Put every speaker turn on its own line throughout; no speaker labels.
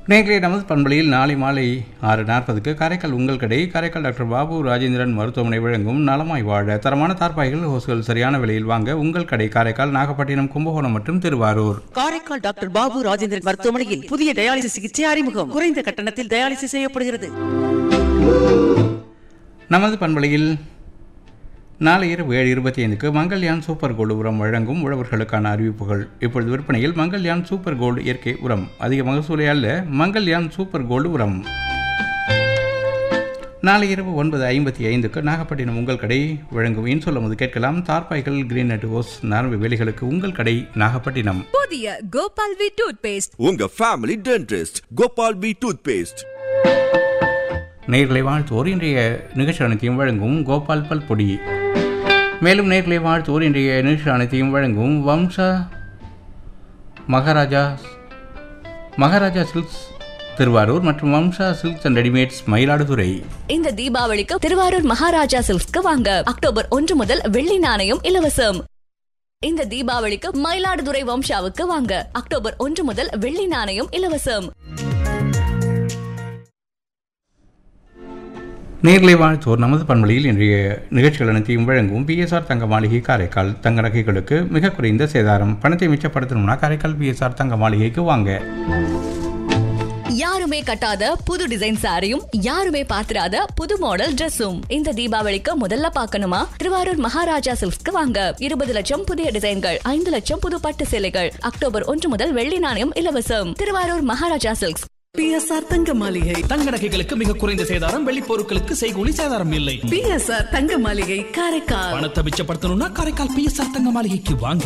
நேர்களே நமது பண்பலையில் நாளை மாலை ஆறு நாற்பதுக்கு காரைக்கால் உங்கள் கடை காரைக்கால் டாக்டர் பாபு ராஜேந்திரன் மருத்துவமனை வழங்கும் நலமாய் வாழ தரமான தார்பாய்கள் ஹோஸ்கள் சரியான விலையில் வாங்க உங்கள் கடை காரைக்கால் நாகப்பட்டினம் கும்பகோணம் மற்றும் திருவாரூர்
காரைக்கால் டாக்டர் பாபு ராஜேந்திரன் மருத்துவமனையில் புதிய டயாலிசிஸ் சிகிச்சை அறிமுகம் குறைந்த கட்டணத்தில் டயாலிசிஸ் செய்யப்படுகிறது
நமது பண்பலையில் நாளை இரவு ஏழு இருபத்தி ஐந்துக்கு மங்கள்யான் சூப்பர் கோல்டு உரம் வழங்கும் உழவர்களுக்கான அறிவிப்புகள் இப்பொழுது விற்பனையில் மங்கள்யான் சூப்பர் கோல்டு இயற்கை உரம் அதிக மகசூலை அல்ல மங்கள்யான் சூப்பர் கோல்டு உரம் நாளை இரவு ஒன்பது ஐம்பத்தி ஐந்துக்கு நாகப்பட்டினம் உங்கள் கடை வழங்கும் இன்சொல்லும்போது கேட்கலாம் தார்பாய்கள் கிரீன் நெட் ஹோஸ் நரம்பு வேலைகளுக்கு உங்கள் கடை நாகப்பட்டினம்
புதிய கோபால் வி டூத் பேஸ்ட்
உங்க family dentist Gopal P toothpaste
நேர்களை வாழ்த்துவோர் இன்றைய நிகழ்ச்சி அனைத்தையும் வழங்கும் கோபால் பல்பொடி மேலும் நேர்களை வாழ்த்துவோர் இன்றைய நிகழ்ச்சி அனைத்தையும் வழங்கும் வம்சா மகாராஜா மகாராஜா சில்க்ஸ் திருவாரூர் மற்றும் Vamsa silks and readymades Mayiladuthurai
இந்த தீபாவளிக்கு திருவாரூர் மகாராஜா சில்க்ஸ்க்கு வாங்க அக்டோபர் ஒன்று முதல் வெள்ளி நாணயம் இலவசம் இந்த தீபாவளிக்கு மயிலாடுதுறை வம்சாவுக்கு வாங்க அக்டோபர் ஒன்று முதல் வெள்ளி நாணயம் இலவசம்
நேர்களை வாழ்த்துவோர் நமது பண்பலையில் இன்றைய நிகழ்ச்சிகள் அனைத்தையும் வழங்கும் பிஎஸ்ஆர் தங்க மாளிகை காரைக்கால் தங்க நகைகளுக்கு மிக குறைந்த சேதாரம் பணத்தை மிச்சப்படுத்தணும்னா காரைக்கால் பிஎஸ்ஆர் தங்க மாளிகைக்கு வாங்க
யாருமே கட்டாத புது டிசைன் சாரியும் யாருமே பாத்திராத புது மாடல் Dressum இந்த தீபாவளிக்கு முதல்ல பார்க்கணுமா திருவாரூர் மகாராஜா சில்க்ஸ்க்கு வாங்க இருபது லட்சம் புதிய டிசைன்கள் ஐந்து லட்சம் புது பட்டு சேலைகள் அக்டோபர் ஒன்று முதல் வெள்ளி நாணயம் இலவசம் திருவாரூர் மகாராஜா சில்க்ஸ்
பிஎஸ்ஆர் தங்க மாளிகை
தங்க நகைகளுக்கு மிக குறைந்த சேதாரம் வெள்ளி பொருட்களுக்கு செய்கூலி சேதாரம் இல்லை
பிஎஸ்ஆர் தங்க மாளிகை காரைக்கால்
பணத்தை மிச்சப்படுத்தணும்னா காரைக்கால் பிஎஸ்ஆர் தங்க மாளிகைக்கு வாங்க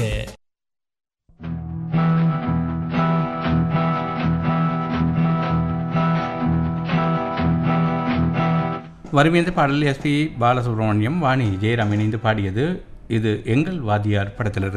வருமிந்த பாடல் எஸ்பி பாலசுப்ரமணியம் வாணி ஜெயராம் இணைந்து பாடியது இது எங்கள் வாத்தியார் படத்திலிருந்து